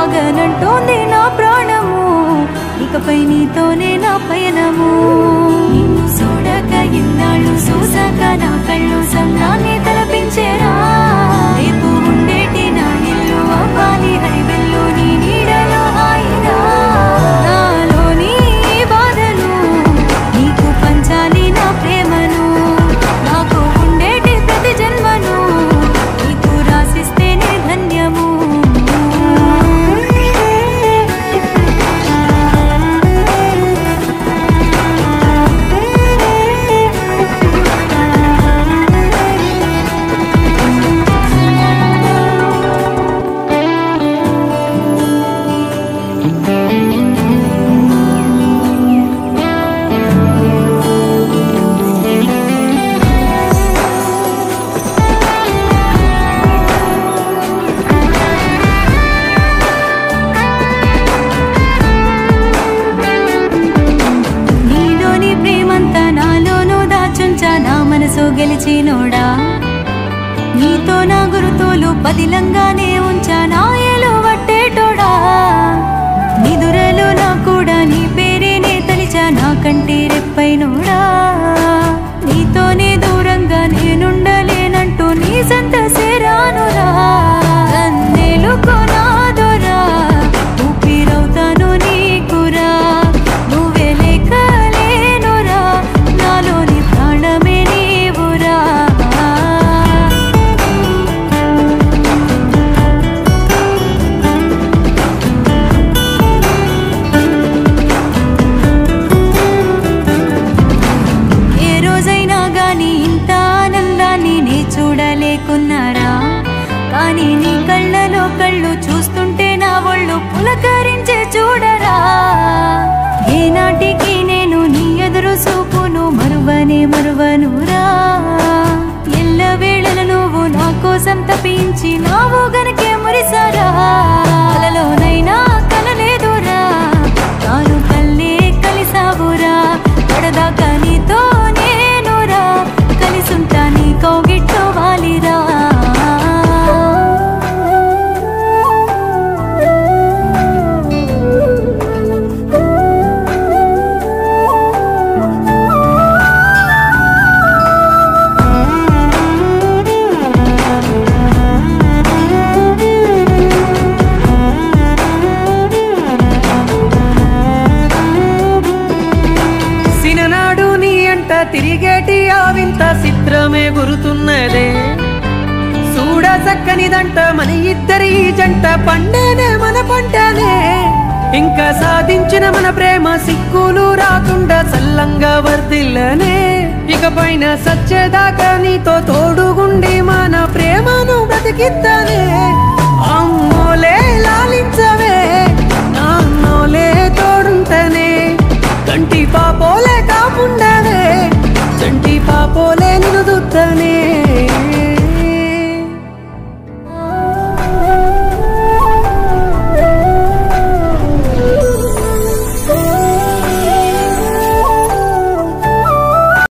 ఆగనంటోంది నా ప్రాణము ఇకపై నీతోనే నా పయనము నిన్ను చూడక ఇన్నాళ్ళు చూసాక నా కళ్ళు సంద్రాన్ని తలపించేరా రేపు ఉండేటి నా ఇల్లు అవ్వాలి హరివెల్లు నీ నీడలో హాయిగా నాలోని ఈ బాధను నీకు పంచాలి నా ప్రేమను నాకు ఉండేటి ప్రతి జన్మను నీకు రాసిస్తేనే ధన్యము నీలోని ప్రేమంతా నాలోనూ దాచుంచా నా మనసు గెలిచినోడా నీతో నా గురుతోలు పదిలంగానే ఉంచా నా ఏలు వట్టేటోడా నిదురలు నా కూడా నీ పేరేనే తలిచా నా కంటి రెప్పైనోడా నీతోనే దూరంగా నేనుండలేనంటూ నీ సంత సేరానురా నన్నేలుకో నాదోరా ఊపిరవుతాను నీకురా నువ్వే లేకలేనురా నాలోని ప్రాణమే నీవురా ఏ రోజైనా గాని ఇంత ఆనందాన్ని నే చూడలేకున్నారా కానీ నీ కళ్ళలో కళ్ళు చూస్తుంటే నా ఒళ్ళు పులకరించే చూడరా ఏనాటికి నేను నీ ఎదురు చూపును మరువనే మరువనురా ఎల్ల వేళల నువ్వు నా కోసం తప్పించి నావు గనకే మురిసారా కలలోనైనా కలలేదురా తాను కల్లే కలిసావురా పడదాకా నీతో నేనురా కలిసుంటా నీ కౌగిట్లో వాలిరా సిననాడు నీ అంట తిరిగేటి ఆ వింత చిత్రమే గురుతున్నదే చూడ చక్కనిదంట మన ఇద్దరి ఈ జంట పండేనే మన పంటనే ఇంకా సాధించిన మన ప్రేమ సిక్కులు రాకుండా చల్లంగా వర్దిల్లనే ఇక పైన సచ్చేదాకా నీతో తోడుగుండి మన ప్రేమను బ్రతికిద్దనే